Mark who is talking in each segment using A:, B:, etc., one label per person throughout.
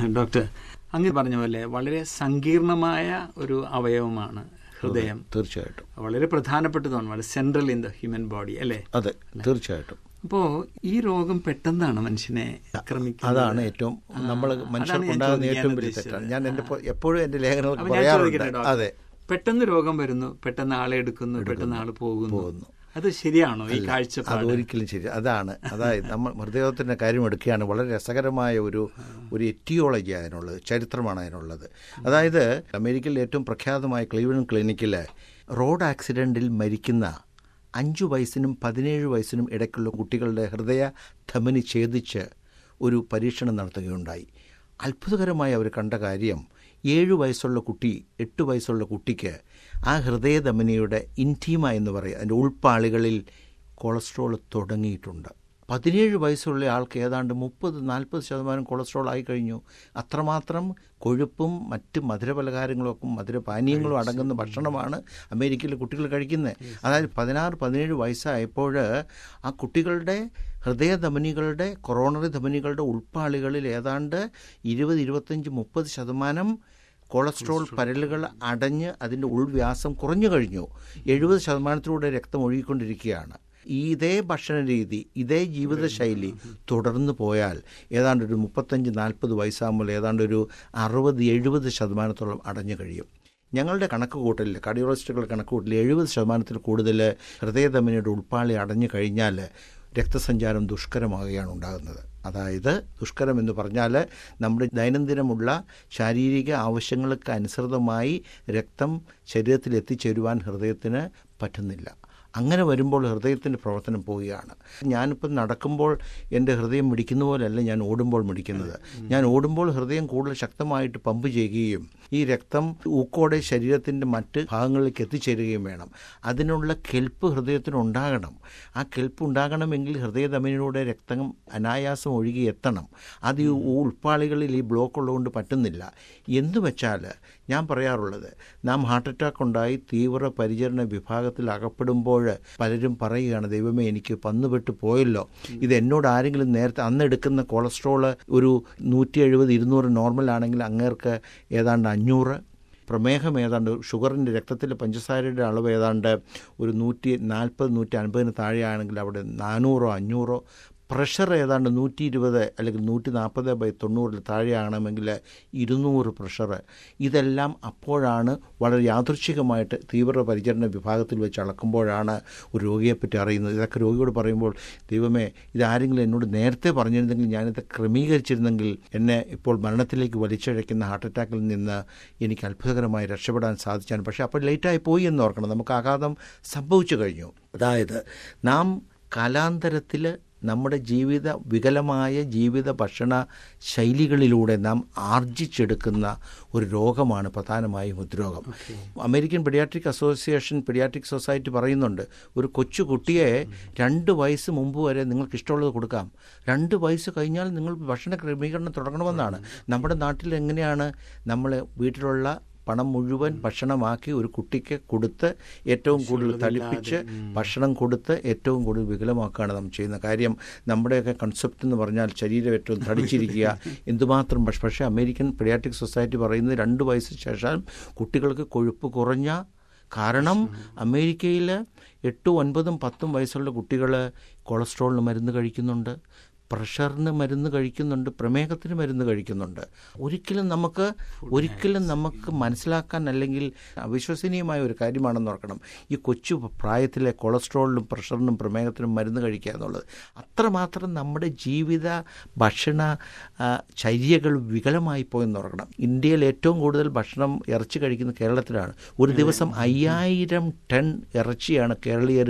A: Doctor അങ്ങ് പറഞ്ഞ പോലെ വളരെ സങ്കീർണമായ ഒരു അവയവമാണ് ഹൃദയം
B: തീർച്ചയായിട്ടും
A: വളരെ പ്രധാനപ്പെട്ടതാണ് വളരെ central in the human body അല്ലേ
B: അതെ തീർച്ചയായിട്ടും
A: അപ്പോ ഈ രോഗം പെട്ടെന്നാണ് മനുഷ്യനെ ആക്രമിക്കുന്നത്
B: അതാണ് ഏറ്റവും നമ്മൾ
A: അതാണ് ഞാൻ
B: മനുഷ്യർക്കുണ്ടാകുന്ന
A: ചോദിക്കാൻ
B: ഏറ്റവും വലിയ
A: ഉദ്ദേശിച്ചത്.
B: തെറ്റാണ് ഞാൻ എൻ്റെ പൊ- എപ്പോഴും എൻ്റെ ലേഖനങ്ങൾക്ക്
A: അപ്പൊ ഞാൻ
B: പറയാറുണ്ട്
A: ചോദിക്കട്ടെ ഡോക്ടർ?
B: അതെ
A: പെട്ടെന്ന് രോഗം വരുന്നു പെട്ടെന്ന് ആളെ എടുക്കുന്നു പെട്ടെന്ന് ആള് പോകുന്നു
B: പോകുന്നു.
A: അത് ശരിയാണോ ഈ
B: അത്
A: കാഴ്ചപ്പാട്
B: ഒരിക്കലും ശരി അതാണ് അതായത് നമ്മൾ ഹൃദയത്തിൻ്റെ കാര്യം എടുക്കുകയാണ് വളരെ രസകരമായ ഒരു ഒരു എറ്റിയോളജി അതിനുള്ളത് ചരിത്രമാണ് അതിനുള്ളത് അതായത് അമേരിക്കയിലെ ഏറ്റവും പ്രഖ്യാതമായ ക്ലീവൻ ക്ലിനിക്കിൽ റോഡ് ആക്സിഡൻറ്റിൽ മരിക്കുന്ന അഞ്ചു വയസ്സിനും പതിനേഴ് വയസ്സിനും ഇടയ്ക്കുള്ള കുട്ടികളുടെ ഹൃദയ ധമനി ഛേദിച്ച് ഒരു പരീക്ഷണം നടത്തുകയുണ്ടായി അത്ഭുതകരമായി അവർ കണ്ട കാര്യം ഏഴു വയസ്സുള്ള കുട്ടി എട്ട് വയസ്സുള്ള കുട്ടിക്ക് ആ ഹൃദയധമനിയുടെ ഇൻറ്റീമ എന്ന് പറയും അതിൻ്റെ ഉൾപ്പാളികളിൽ കൊളസ്ട്രോൾ തുടങ്ങിയിട്ടുണ്ട് പതിനേഴ് വയസ്സുള്ള ആൾക്ക് ഏതാണ്ട് മുപ്പത് നാൽപ്പത് ശതമാനം കൊളസ്ട്രോൾ ആയി കഴിഞ്ഞു അത്രമാത്രം കൊഴുപ്പും മറ്റ് മധുരപലഹാരങ്ങളും മധുരപാനീയങ്ങളും അടങ്ങുന്ന ഭക്ഷണമാണ് അമേരിക്കയിലെ കുട്ടികൾ കഴിക്കുന്നത് അതായത് പതിനാറ് പതിനേഴ് വയസ്സായപ്പോൾ ആ കുട്ടികളുടെ ഹൃദയധമനികളുടെ കൊറോണറി ധമനികളുടെ ഉൾപ്പാളികളിൽ ഏതാണ്ട് ഇരുപത് ഇരുപത്തഞ്ച് മുപ്പത് ശതമാനം കൊളസ്ട്രോൾ പരലുകൾ അടഞ്ഞ് അതിൻ്റെ ഉൾവ്യാസം കുറഞ്ഞു കഴിഞ്ഞു എഴുപത് ശതമാനത്തിലൂടെ രക്തം ഒഴുകിക്കൊണ്ടിരിക്കുകയാണ് ഇതേ ഭക്ഷണ രീതി ഇതേ ജീവിതശൈലി തുടർന്ന് പോയാൽ ഏതാണ്ട് ഒരു മുപ്പത്തഞ്ച് നാൽപ്പത് വയസ്സാകുമ്പോൾ ഏതാണ്ട് ഒരു അറുപത് എഴുപത് ശതമാനത്തോളം അടഞ്ഞു കഴിയും ഞങ്ങളുടെ കണക്ക് കൂട്ടലിൽ കാർഡിയോളജിസ്റ്റുകളുടെ കണക്ക് കൂട്ടലിൽ എഴുപത് ശതമാനത്തിൽ കൂടുതൽ ഹൃദയധമനിയുടെ ഉൾപ്പാളി അടഞ്ഞു കഴിഞ്ഞാൽ രക്തസഞ്ചാരം ദുഷ്കരമാകുകയാണ് ഉണ്ടാകുന്നത് അതായത് ദുഷ്കരം എന്ന് പറഞ്ഞാൽ നമ്മുടെ ദൈനംദിനമുള്ള ശാരീരിക ആവശ്യങ്ങൾക്ക് അനുസൃതമായി രക്തം ശരീരത്തിൽ എത്തിച്ചേരുവാൻ ഹൃദയത്തിന് പറ്റുന്നില്ല അങ്ങനെ വരുമ്പോൾ ഹൃദയത്തിൻ്റെ പ്രവർത്തനം പോവുകയാണ് ഞാനിപ്പം നടക്കുമ്പോൾ എൻ്റെ ഹൃദയം മിടിക്കുന്ന പോലെയല്ല ഞാൻ ഓടുമ്പോൾ മിടിക്കുന്നത് ഞാൻ ഓടുമ്പോൾ ഹൃദയം കൂടുതൽ ശക്തമായിട്ട് പമ്പ് ചെയ്യുകയും ഈ രക്തം ഊക്കോടെ ശരീരത്തിൻ്റെ മറ്റ് ഭാഗങ്ങളിലേക്ക് എത്തിച്ചേരുകയും വേണം അതിനുള്ള കെൽപ്പ് ഹൃദയത്തിന് ഉണ്ടാകണം ആ കെൽപ്പ് ഉണ്ടാകണമെങ്കിൽ ഹൃദയധമനിലൂടെ രക്തം അനായാസം ഒഴുകി എത്തണം അത് ഈ ഉൾപ്പാളികളിൽ ഈ ബ്ലോക്ക് ഉള്ളതുകൊണ്ട് പറ്റുന്നില്ല എന്ന് വെച്ചാൽ ഞാൻ പറയാറുള്ളത് നാം ഹാർട്ട് അറ്റാക്ക് ഉണ്ടായി തീവ്ര പരിചരണ വിഭാഗത്തിൽ അകപ്പെടുമ്പോൾ പലരും പറയുകയാണ് ദൈവമേ എനിക്ക് പന്നുപെട്ട് പോയല്ലോ ഇത് എന്നോട് ആരെങ്കിലും നേരത്തെ അന്ന് എടുക്കുന്ന കൊളസ്ട്രോൾ ഒരു നൂറ്റി എഴുപത് ഇരുന്നൂറ് നോർമൽ ആണെങ്കിൽ അങ്ങേർക്ക് ഏതാണ്ട് അഞ്ഞൂറ് പ്രമേഹം ഏതാണ്ട് ഷുഗറിൻ്റെ രക്തത്തിലെ പഞ്ചസാരയുടെ അളവ് ഏതാണ്ട് ഒരു നൂറ്റി നാൽപ്പത് നൂറ്റി അൻപതിന് താഴെയാണെങ്കിൽ അവിടെ നാനൂറോ അഞ്ഞൂറോ പ്രഷർ ഏതാണ്ട് നൂറ്റി ഇരുപത് അല്ലെങ്കിൽ നൂറ്റി നാൽപ്പത് ബൈ തൊണ്ണൂറിൽ താഴെയാകണമെങ്കിൽ ഇരുന്നൂറ് പ്രഷർ ഇതെല്ലാം അപ്പോഴാണ് വളരെ യാദൃച്ഛികമായിട്ട് തീവ്ര പരിചരണ വിഭാഗത്തിൽ വെച്ച് അളക്കുമ്പോഴാണ് ഒരു രോഗിയെപ്പറ്റി അറിയുന്നത് ഇതൊക്കെ രോഗിയോട് പറയുമ്പോൾ ദൈവമേ ഇതാരെങ്കിലും എന്നോട് നേരത്തെ പറഞ്ഞിരുന്നെങ്കിൽ ഞാനിത് ക്രമീകരിച്ചിരുന്നെങ്കിൽ എന്നെ ഇപ്പോൾ മരണത്തിലേക്ക് വലിച്ചഴയ്ക്കുന്ന ഹാർട്ട് അറ്റാക്കിൽ നിന്ന് എനിക്ക് അത്ഭുതകരമായി രക്ഷപ്പെടാൻ സാധിച്ചാണ് പക്ഷേ അപ്പോൾ ലേറ്റായി പോയി എന്ന് ഓർക്കണം നമുക്ക് ആഘാതം സംഭവിച്ചു കഴിഞ്ഞു അതായത് നാം കാലാന്തരത്തിൽ നമ്മുടെ ജീവിത വികലമായ ജീവിത ഭക്ഷണ ശൈലികളിലൂടെ നാം ആർജിച്ചെടുക്കുന്ന ഒരു രോഗമാണ് പ്രധാനമായും ഹൃദ്രോഗം American paediatric association paediatric society പറയുന്നുണ്ട് ഒരു കൊച്ചു കുട്ടിയെ രണ്ട് വയസ്സ് മുമ്പ് വരെ നിങ്ങൾക്ക് ഇഷ്ടമുള്ളത് കൊടുക്കാം രണ്ട് വയസ്സ് കഴിഞ്ഞാൽ നിങ്ങൾ ഭക്ഷണ ക്രമീകരണം തുടങ്ങണമെന്നാണ് നമ്മുടെ നാട്ടിൽ എങ്ങനെയാണ് നമ്മൾ വീട്ടിലുള്ള പണം മുഴുവൻ ഭക്ഷണമാക്കി ഒരു കുട്ടിക്ക് കൊടുത്ത് ഏറ്റവും കൂടുതൽ തളിപ്പിച്ച് ഭക്ഷണം കൊടുത്ത് ഏറ്റവും കൂടുതൽ വികലമാക്കുകയാണ് നാം ചെയ്യുന്ന കാര്യം നമ്മുടെയൊക്കെ കൺസെപ്റ്റ് എന്ന് പറഞ്ഞാൽ ശരീരം ഏറ്റവും തടിച്ചിരിക്കുക എന്തുമാത്രം പക്ഷേ പക്ഷേ അമേരിക്കൻ പെഡിയാട്രിക് സൊസൈറ്റി പറയുന്നത് രണ്ട് വയസ്സിന് ശേഷം കുട്ടികൾക്ക് കൊഴുപ്പ് കുറഞ്ഞ കാരണം അമേരിക്കയിൽ എട്ടും ഒൻപതും പത്തും വയസ്സുള്ള കുട്ടികൾ കൊളസ്ട്രോളിന് മരുന്ന് കഴിക്കുന്നുണ്ട് പ്രഷറിന് മരുന്ന് കഴിക്കുന്നുണ്ട് പ്രമേഹത്തിന് മരുന്ന് കഴിക്കുന്നുണ്ട് ഒരിക്കലും നമുക്ക് ഒരിക്കലും നമുക്ക് മനസ്സിലാക്കാൻ അല്ലെങ്കിൽ അവിശ്വസനീയമായ ഒരു കാര്യമാണെന്ന് ഓർക്കണം ഈ കൊച്ചു പ്രായത്തിലെ കൊളസ്ട്രോളിനും പ്രഷറിനും പ്രമേഹത്തിനും മരുന്ന് കഴിക്കുക എന്നുള്ളത് അത്രമാത്രം നമ്മുടെ ജീവിത ഭക്ഷണ ആ, ചര്യകൾ വികലമായി പോയെന്ന് ഓർക്കണം ഇന്ത്യയിൽ ഏറ്റവും കൂടുതൽ ഭക്ഷണം ഇറച്ചി കഴിക്കുന്ന കേരളത്തിലാണ് ഒരു ദിവസം അയ്യായിരം ടൺ ഇറച്ചിയാണ് കേരളീയർ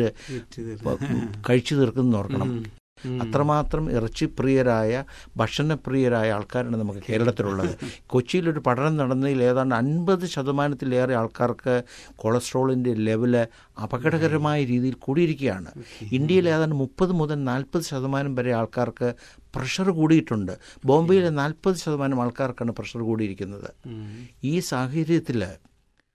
B: കഴിച്ചു തീർക്കുന്നതെന്ന് ഓർക്കണം അത്രമാത്രം ഇറച്ചിപ്രിയരായ ഭക്ഷണപ്രിയരായ ആൾക്കാരാണ് നമുക്ക് കേരളത്തിലുള്ളത് കൊച്ചിയിലൊരു പഠനം നടന്നതിൽ ഏതാണ്ട് അൻപത് ശതമാനത്തിലേറെ ആൾക്കാർക്ക് കൊളസ്ട്രോളിൻ്റെ ലെവല് അപകടകരമായ രീതിയിൽ കൂടിയിരിക്കുകയാണ് ഇന്ത്യയിൽ ഏതാണ്ട് മുപ്പത് മുതൽ നാൽപ്പത് ശതമാനം വരെ ആൾക്കാർക്ക് പ്രഷർ കൂടിയിട്ടുണ്ട് ബോംബെയിലെ നാൽപ്പത് ശതമാനം ആൾക്കാർക്കാണ് പ്രഷർ കൂടിയിരിക്കുന്നത് ഈ സാഹചര്യത്തിൽ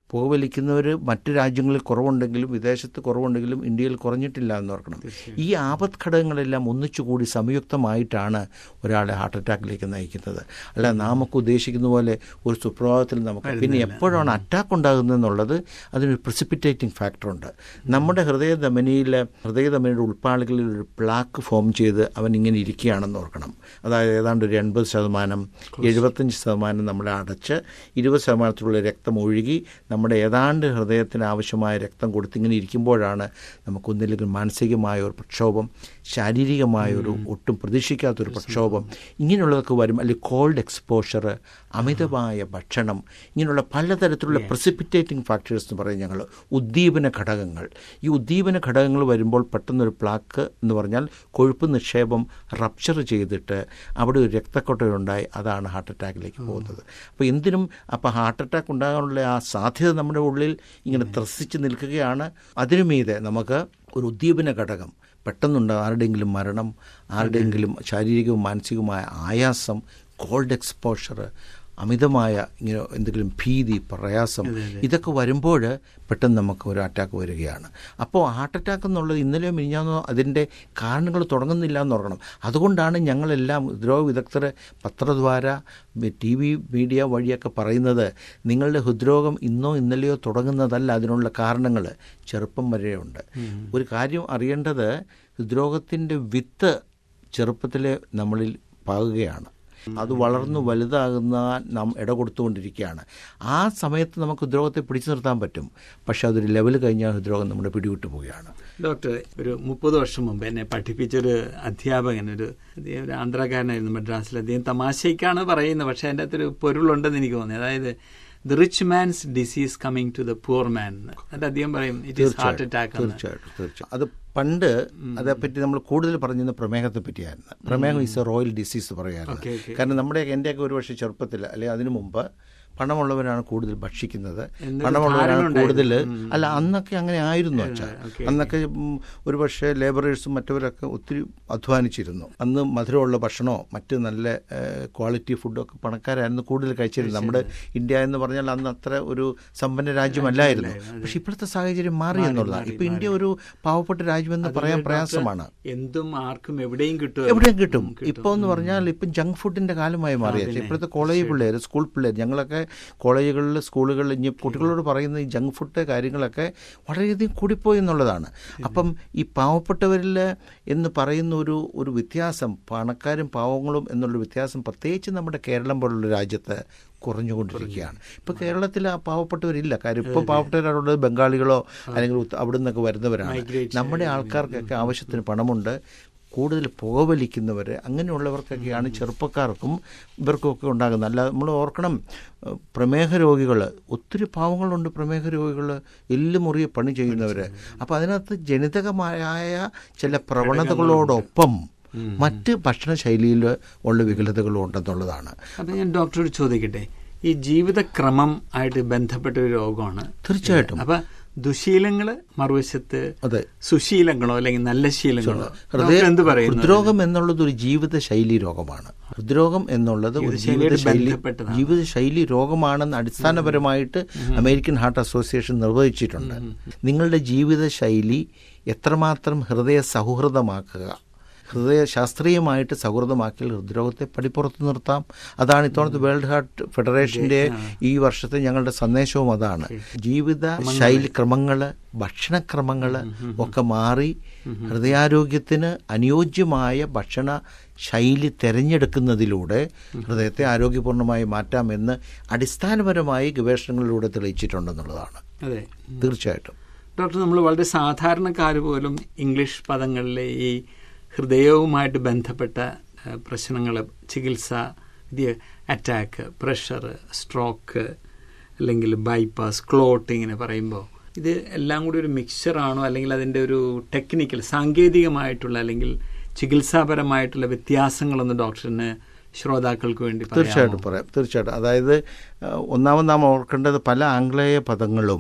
B: പുകവലിക്കുന്നവർ മറ്റു രാജ്യങ്ങളിൽ കുറവുണ്ടെങ്കിലും വിദേശത്ത് കുറവുണ്ടെങ്കിലും ഇന്ത്യയിൽ കുറഞ്ഞിട്ടില്ല എന്ന് ഓർക്കണം ഈ ആപത് ഘടകങ്ങളെല്ലാം ഒന്നിച്ചുകൂടി സംയുക്തമായിട്ടാണ് ഒരാളെ ഹാർട്ട് അറ്റാക്കിലേക്ക് നയിക്കുന്നത് അല്ല നമുക്ക് ഉദ്ദേശിക്കുന്ന പോലെ ഒരു സുപ്രഭാതത്തിൽ നമുക്ക് പിന്നെ എപ്പോഴാണ് അറ്റാക്ക് ഉണ്ടാകുന്നതെന്നുള്ളത് അതിനൊരു പ്രിസിപ്പിറ്റേറ്റിംഗ് ഫാക്ടറുണ്ട് നമ്മുടെ ഹൃദയധമനിയിൽ ഹൃദയധമനിയുടെ ഉൾപ്പാളികളിൽ ഒരു പ്ലാക്ക് ഫോം ചെയ്ത് അവൻ ഇങ്ങനെ ഇരിക്കുകയാണെന്ന് ഓർക്കണം അതായത് ഏതാണ്ട് ഒരു എൺപത് ശതമാനം എഴുപത്തഞ്ച് ശതമാനം നമ്മൾ അടച്ച് ഇരുപത് ശതമാനത്തിലുള്ള രക്തം ഒഴുകി നമ്മുടെ ഏതാണ്ട് ഹൃദയത്തിന് ആവശ്യമായ രക്തം കൊടുത്തിങ്ങനെ ഇരിക്കുമ്പോഴാണ് നമുക്കൊന്നില്ലെങ്കിൽ മാനസികമായ ഒരു പ്രക്ഷോഭം ശാരീരികമായ ഒരു ഒട്ടും പ്രതീക്ഷിക്കാത്തൊരു പ്രക്ഷോഭം ഇങ്ങനെയുള്ളതൊക്കെ വരും അല്ലെങ്കിൽ കോൾഡ് എക്സ്പോഷർ അമിതമായ ഭക്ഷണം ഇങ്ങനെയുള്ള പലതരത്തിലുള്ള പ്രസിപ്പിറ്റേറ്റിംഗ് ഫാക്ടേഴ്സ് എന്ന് പറയും ഞങ്ങൾ ഉദ്ദീപന ഘടകങ്ങൾ ഈ ഉദ്ദീപന ഘടകങ്ങൾ വരുമ്പോൾ പെട്ടെന്നൊരു പ്ലാക്ക് എന്ന് പറഞ്ഞാൽ കൊഴുപ്പ് നിക്ഷേപം റപ്ചർ ചെയ്തിട്ട് അവിടെ ഒരു രക്തക്കൊട്ടയുണ്ടായി അതാണ് ഹാർട്ട് അറ്റാക്കിലേക്ക് പോകുന്നത് അപ്പോൾ എന്തിനും അപ്പോൾ ഹാർട്ട് അറ്റാക്ക് ഉണ്ടാകാനുള്ള ആ സാധ്യത നമ്മുടെ ഉള്ളിൽ ഇങ്ങനെ ത്രസിച്ച് നിൽക്കുകയാണ് അതിനുമീതെ നമുക്ക് ഒരു ഉദ്ദീപന ഘടകം പെട്ടെന്നുണ്ട് ആരുടെയെങ്കിലും മരണം ആരുടെയെങ്കിലും ശാരീരികവും മാനസികവുമായ ആയാസം കോൾഡ് എക്സ്പോഷർ അമിതമായ ഇങ്ങനെ എന്തെങ്കിലും ഭീതി പ്രയാസം ഇതൊക്കെ വരുമ്പോൾ പെട്ടെന്ന് നമുക്ക് ഒരു അറ്റാക്ക് വരികയാണ് അപ്പോൾ ഹാർട്ട് അറ്റാക്ക് എന്നുള്ളത് ഇന്നലെയോ മിനിഞ്ഞാന്നോ അതിൻ്റെ കാരണങ്ങൾ തുടങ്ങുന്നില്ല എന്ന് ഓർക്കണം അതുകൊണ്ടാണ് ഞങ്ങളെല്ലാം ഹൃദ്രോഗ വിദഗ്ധർ പത്രദ്വാര ടി വി മീഡിയ വഴിയൊക്കെ പറയുന്നത് നിങ്ങളുടെ ഹൃദ്രോഗം ഇന്നോ ഇന്നലെയോ തുടങ്ങുന്നതല്ല അതിനുള്ള കാരണങ്ങൾ ചെറുപ്പം വരെയുണ്ട് ഒരു കാര്യം അറിയേണ്ടത് ഹൃദ്രോഗത്തിൻ്റെ വിത്ത് ചെറുപ്പത്തിലെ നമ്മളിൽ പാകുകയാണ് അത് വളർന്നു വലുതാകുന്ന നാം ഇട കൊടുത്തുകൊണ്ടിരിക്കുകയാണ് ആ സമയത്ത് നമുക്ക് ഹൃദ്രോഗത്തെ പിടിച്ചു നിർത്താൻ പറ്റും പക്ഷെ അതൊരു ലെവൽ കഴിഞ്ഞാൽ ഹൃദ്രോഗം നമ്മുടെ പിടിവിട്ടു പോവുകയാണ്
A: ഡോക്ടർ ഒരു മുപ്പത് വർഷം മുമ്പ് എന്നെ പഠിപ്പിച്ചൊരു അധ്യാപകൻ ഒരു അദ്ദേഹം ഒരു ആന്ധ്രാക്കാരനായിരുന്നു മദ്രാസിൽ അദ്ദേഹം തമാശയ്ക്കാണ് പറയുന്നത് പക്ഷെ അതിൻ്റെ അകത്തൊരു പൊരുളുണ്ടെന്ന് എനിക്ക് തോന്നി അതായത് the rich man's disease coming to the poor man എന്നിട്ട് അദ്ദേഹം പറയും ഇറ്റ് ഈസ് ഹാർട്ട് അറ്റാക്ക്
B: തീർച്ചയായിട്ടും തീർച്ചയായും അത് പണ്ട് അതേപ്പറ്റി നമ്മൾ കൂടുതൽ പറഞ്ഞത് പ്രമേഹത്തെ പറ്റിയായിരുന്നു പ്രമേഹം ഈസ് എ റോയൽ ഡിസീസ് പറയാറുണ്ട്
A: Okay, okay.
B: കാരണം നമ്മുടെ എൻ്റെയൊക്കെ ഒരു പക്ഷേ ചെറുപ്പത്തിൽ അല്ലെങ്കിൽ അതിനു മുമ്പ് പണമുള്ളവരാണ് കൂടുതൽ ഭക്ഷിക്കുന്നത്
A: എന്നൊരു
B: പണമുള്ളവരാണ്
A: ധാരണ
B: കൂടുതൽ
A: ഉണ്ടായിരുന്നു.
B: അല്ല അന്നൊക്കെ അങ്ങനെ ആയിരുന്നു അച്ഛാ
A: okay,
B: അന്നൊക്കെ ഉം, ഒരു പക്ഷേ ലേബറേഴ്സും മറ്റവരൊക്കെ ഒത്തിരി അധ്വാനിച്ചിരുന്നു അന്ന് മധുരമുള്ള ഭക്ഷണമോ മറ്റ് നല്ല ക്വാളിറ്റി ഫുഡൊക്കെ പണക്കാരായിരുന്നു കൂടുതൽ കഴിച്ചിരുന്നത് നമ്മുടെ ഇന്ത്യ എന്ന് പറഞ്ഞാൽ അന്ന് അത്ര ഒരു സമ്പന്ന രാജ്യമല്ലായിരുന്നു പക്ഷെ ഇപ്പോഴത്തെ സാഹചര്യം മാറി എന്നുള്ളതാണ് ഇപ്പൊ ഇന്ത്യ ഒരു പാവപ്പെട്ട രാജ്യമെന്ന് പറയാൻ പ്രയാസമാണ്
A: എന്തും ആർക്കും എവിടെയും കിട്ടും
B: എവിടെയും കിട്ടും ഇപ്പോൾ എന്ന് പറഞ്ഞാൽ ഇപ്പം ജങ്ക് ഫുഡിന്റെ കാലമായി മാറിയല്ലേ ഇപ്പോഴത്തെ കോളേജ് പിള്ളേർ സ്കൂൾ പിള്ളേർ ഞങ്ങളൊക്കെ കോളേജുകളിൽ സ്കൂളുകളിൽ ഇനി കുട്ടികളോട് പറയുന്ന ഈ ജങ്ക് ഫുഡ് കാര്യങ്ങളൊക്കെ വളരെയധികം കൂടിപ്പോയി എന്നുള്ളതാണ് അപ്പം ഈ പാവപ്പെട്ടവരിൽ എന്ന് പറയുന്ന ഒരു ഒരു വ്യത്യാസം പണക്കാരും പാവങ്ങളും എന്നുള്ള വ്യത്യാസം പ്രത്യേകിച്ച് നമ്മുടെ കേരളം പോലുള്ള രാജ്യത്ത് കുറഞ്ഞുകൊണ്ടിരിക്കുകയാണ് ഇപ്പോൾ കേരളത്തിൽ ആ പാവപ്പെട്ടവരില്ല കാര്യം ഇപ്പോൾ പാവപ്പെട്ടവരുള്ളത് ബംഗാളികളോ അല്ലെങ്കിൽ ഉത്ത- അവിടെ നിന്നൊക്കെ വരുന്നവരാണ് നമ്മുടെ ആൾക്കാർക്കൊക്കെ ആവശ്യത്തിന് പണമുണ്ട് കൂടുതൽ പുകവലിക്കുന്നവർ അങ്ങനെയുള്ളവർക്കൊക്കെയാണ് ചെറുപ്പക്കാർക്കും ഇവർക്കൊക്കെ ഉണ്ടാകുന്നത് അല്ല നമ്മൾ ഓർക്കണം ഏഹ് പ്രമേഹ രോഗികൾ ഒത്തിരി പാവങ്ങളുണ്ട് പ്രമേഹ രോഗികൾ എല്ല് മുറിയെ പണി ചെയ്യുന്നവർ അപ്പോൾ അതിനകത്ത് ജനിതകമായ ചില പ്രവണതകളോടൊപ്പം മറ്റ് ഭക്ഷണശൈലിയിൽ ഉള്ള വികലതകളും ഉണ്ടെന്നുള്ളതാണ്
A: അപ്പൊ ഞാൻ ഡോക്ടറോട് ചോദിക്കട്ടെ ഈ ജീവിതക്രമം ആയിട്ട് ബന്ധപ്പെട്ട ഒരു രോഗമാണ്
B: തീർച്ചയായിട്ടും
A: അപ്പൊ ദുശീലങ്ങള് മറുവശത്ത്
B: അതെ
A: സുശീലങ്ങളോ അല്ലെങ്കിൽ നല്ല ശീലങ്ങളോ
B: ഹൃദയ
A: ഡോക്ടർ എന്ത് പറയുന്നു
B: ഹൃദ്രോഗം എന്നുള്ളത് ഒരു ജീവിതശൈലി രോഗമാണ് ഹൃദ്രോഗം എന്നുള്ളത് ഒരു
A: ജീവിതശൈലിയായിട്ട്
B: ജീവിതശൈലി
A: ബന്ധപ്പെട്ടതാണ്.
B: ജീവിതശൈലി രോഗമാണെന്ന് അടിസ്ഥാനപരമായിട്ട് അമേരിക്കൻ ഹാർട്ട് അസോസിയേഷൻ നിർവഹിച്ചിട്ടുണ്ട് നിങ്ങളുടെ ജീവിതശൈലി എത്രമാത്രം ഹൃദയ സൗഹൃദമാക്കുക ഹൃദയ ശാസ്ത്രീയമായിട്ട് സൗഹൃദമാക്കിയാൽ ഹൃദ്രോഗത്തെ പടിപ്പുറത്ത് നിർത്താം അതാണ് ഇത്തവണത്തെ വേൾഡ് ഹാർട്ട് ഫെഡറേഷന്റെ ഈ വർഷത്തെ ഞങ്ങളുടെ സന്ദേശവും അതാണ് ജീവിത ശൈലി ക്രമങ്ങൾ ഭക്ഷണക്രമങ്ങൾ ഒക്കെ മാറി ഹൃദയാരോഗ്യത്തിന് അനുയോജ്യമായ ഭക്ഷണ ശൈലി തിരഞ്ഞെടുക്കുന്നതിലൂടെ ഹൃദയത്തെ ആരോഗ്യപൂർണ്ണമായി മാറ്റാമെന്ന് അടിസ്ഥാനപരമായി ഗവേഷണങ്ങളിലൂടെ തെളിയിച്ചിട്ടുണ്ടെന്നുള്ളതാണ്
A: അതെ
B: തീർച്ചയായിട്ടും
A: ഡോക്ടർ നമ്മൾ വളരെ സാധാരണക്കാർ പോലും ഇംഗ്ലീഷ് പദങ്ങളിലെ ഈ ഹൃദയവുമായിട്ട് ബന്ധപ്പെട്ട പ്രശ്നങ്ങൾ ചികിത്സ ഇത് അറ്റാക്ക് പ്രഷർ സ്ട്രോക്ക് അല്ലെങ്കിൽ ബൈപ്പാസ് ക്ലോട്ട് ഇങ്ങനെ പറയുമ്പോൾ ഇത് എല്ലാം കൂടി ഒരു മിക്സറാണോ അല്ലെങ്കിൽ അതിൻ്റെ ഒരു ടെക്നിക്കൽ സാങ്കേതികമായിട്ടുള്ള അല്ലെങ്കിൽ ചികിത്സാപരമായിട്ടുള്ള വ്യത്യാസങ്ങളൊന്ന് ഡോക്ടറിന് ശ്രോതാക്കൾക്ക് വേണ്ടി പറയാമോ?
B: തീർച്ചയായിട്ടും പറയാം തീർച്ചയായിട്ടും അതായത് ആ, ഒന്നാമത് നാം ഓർക്കേണ്ടത് പല ആംഗ്ലേയ പദങ്ങളും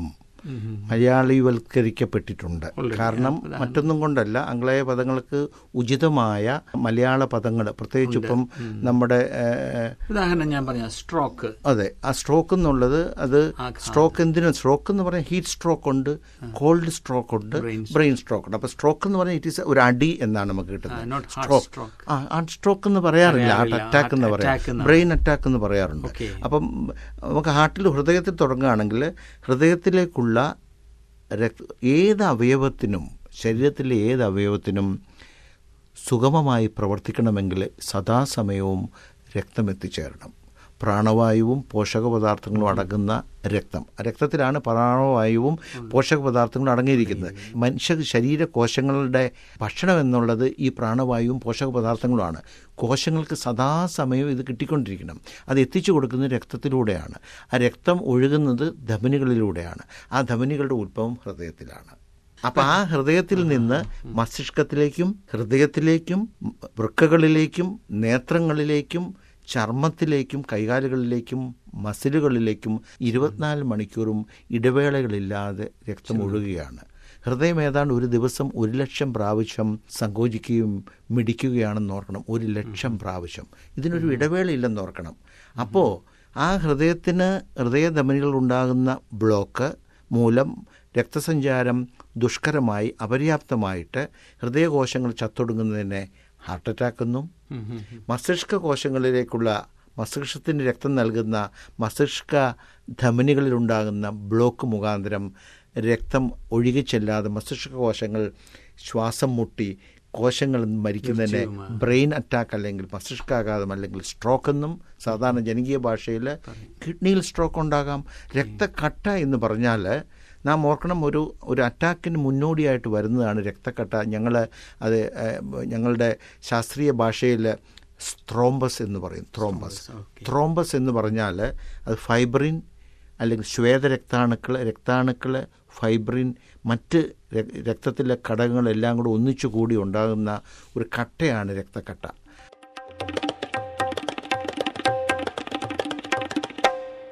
B: മലയാളിവൽക്കരിക്കപ്പെട്ടിട്ടുണ്ട് കാരണം മറ്റൊന്നും കൊണ്ടല്ല ആംഗ്ലേയ പദങ്ങൾക്ക് ഉചിതമായ മലയാള പദങ്ങൾ പ്രത്യേകിച്ച് ഇപ്പം നമ്മുടെ ഏഹ്,
A: ഉദാഹരണം ഞാൻ പറഞ്ഞ സ്ട്രോക്ക്
B: അതെ ആ സ്ട്രോക്ക് എന്നുള്ളത് അത് സ്ട്രോക്ക് എന്തിനും സ്ട്രോക്ക് എന്ന് പറഞ്ഞാൽ ഹീറ്റ് സ്ട്രോക്ക് ഉണ്ട് കോൾഡ് സ്ട്രോക്ക് ഉണ്ട് ബ്രെയിൻ സ്ട്രോക്ക് ഉണ്ട് അപ്പോൾ സ്ട്രോക്ക് എന്ന് പറഞ്ഞാൽ ഇറ്റ് ഈസ് ഒരു അടി എന്നാണ് നമുക്ക് കിട്ടുന്നത്
A: നോട്ട് ഹാർട്ട് സ്ട്രോക്ക്
B: ആ ഹാർട്ട് സ്ട്രോക്ക് എന്ന് പറയാറില്ല ഹാർട്ട്
A: പറയാറില്ല.
B: അറ്റാക്ക് എന്ന്
A: Heart
B: പറയാം
A: attack എന്നാണ്.
B: ബ്രെയിൻ അറ്റാക്ക് എന്ന് പറയാറുണ്ട്
A: Okay.
B: അപ്പം നമുക്ക് ഹാർട്ടിൽ ഹൃദയത്തിൽ തുടങ്ങുകയാണെങ്കിൽ ഹൃദയത്തിലേക്കുള്ള രക്ത ഏത് അവയവത്തിനും ശരീരത്തിലെ ഏത് അവയവത്തിനും സുഗമമായി പ്രവർത്തിക്കണമെങ്കിൽ സദാസമയവും രക്തം എത്തിച്ചേരണം പ്രാണവായുവും പോഷക പദാർത്ഥങ്ങളും അടങ്ങുന്ന രക്തം ആ രക്തത്തിലാണ് പ്രാണവായുവും പോഷക പദാർത്ഥങ്ങളും അടങ്ങിയിരിക്കുന്നത് മനുഷ്യ ശരീര കോശങ്ങളുടെ ഭക്ഷണം എന്നുള്ളത് ഈ പ്രാണവായുവും പോഷക പദാർത്ഥങ്ങളുമാണ് കോശങ്ങൾക്ക് സദാസമയവും ഇത് കിട്ടിക്കൊണ്ടിരിക്കണം അത് എത്തിച്ചു കൊടുക്കുന്നത് രക്തത്തിലൂടെയാണ് ആ രക്തം ഒഴുകുന്നത് ധമനികളിലൂടെയാണ് ആ ധമനികളുടെ ഉത്ഭവം ഹൃദയത്തിലാണ് അപ്പൊ ആ ഹൃദയത്തിൽ നിന്ന് മസ്തിഷ്കത്തിലേക്കും ഹൃദയത്തിലേക്കും വൃക്കകളിലേക്കും നേത്രങ്ങളിലേക്കും ചർമ്മത്തിലേക്കും കൈകാലുകളിലേക്കും മസിലുകളിലേക്കും ഇരുപത്തിനാല് മണിക്കൂറും ഇടവേളകളില്ലാതെ രക്തം ഒഴുകുകയാണ് ഹൃദയം ഏതാണ്ട് ഒരു ദിവസം ഒരു ലക്ഷം പ്രാവശ്യം സങ്കോചിക്കുകയും മിടിക്കുകയാണെന്ന് ഓർക്കണം ഒരു ലക്ഷം പ്രാവശ്യം ഇതിനൊരു ഇടവേളയില്ലെന്ന് ഓർക്കണം അപ്പോൾ ആ ഹൃദയത്തിന് ഹൃദയധമനികൾ ഉണ്ടാകുന്ന ബ്ലോക്ക് മൂലം രക്തസഞ്ചാരം ദുഷ്കരമായി അപര്യാപ്തമായിട്ട് ഹൃദയകോശങ്ങൾ ചത്തൊടുങ്ങുന്നതിനെ ഹാർട്ട് അറ്റാക്ക് എന്നും മസ്തിഷ്ക കോശങ്ങളിലേക്കുള്ള മസ്തിഷ്കത്തിന് രക്തം നൽകുന്ന മസ്തിഷ്ക ധമനികളിലുണ്ടാകുന്ന ബ്ലോക്ക് മുഖാന്തരം രക്തം ഒഴുകിച്ചെല്ലാതെ മസ്തിഷ്ക കോശങ്ങൾ ശ്വാസം മുട്ടി കോശങ്ങൾ മരിക്കുന്നതിനെ ബ്രെയിൻ അറ്റാക്ക് അല്ലെങ്കിൽ മസ്തിഷ്കാഘാതം അല്ലെങ്കിൽ സ്ട്രോക്ക് എന്നും സാധാരണ ജനകീയ ഭാഷയിൽ കിഡ്നിയിൽ സ്ട്രോക്ക് ഉണ്ടാകാം രക്തക്കട്ട എന്ന് പറഞ്ഞാൽ നാം ഓർക്കണം ഒരു ഒരു അറ്റാക്കിന് മുന്നോടിയായിട്ട് വരുന്നതാണ് രക്തക്കട്ട ഞങ്ങൾ അത് ഏഹ്, ഞങ്ങളുടെ ശാസ്ത്രീയ ഭാഷയിൽ ത്രോംബസ് എന്ന് പറയും ത്രോംബസ് ത്രോംബസ് എന്ന് പറഞ്ഞാൽ അത് ഫൈബ്രിൻ അല്ലെങ്കിൽ ശ്വേതരക്താണുക്കൾ രക്താണുക്കൾ ഫൈബ്രിൻ മറ്റ് ര- രക്തത്തിലെ ഘടകങ്ങളെല്ലാം കൂടെ ഒന്നിച്ചു കൂടി ഉണ്ടാകുന്ന ഒരു കട്ടയാണ് രക്തക്കട്ട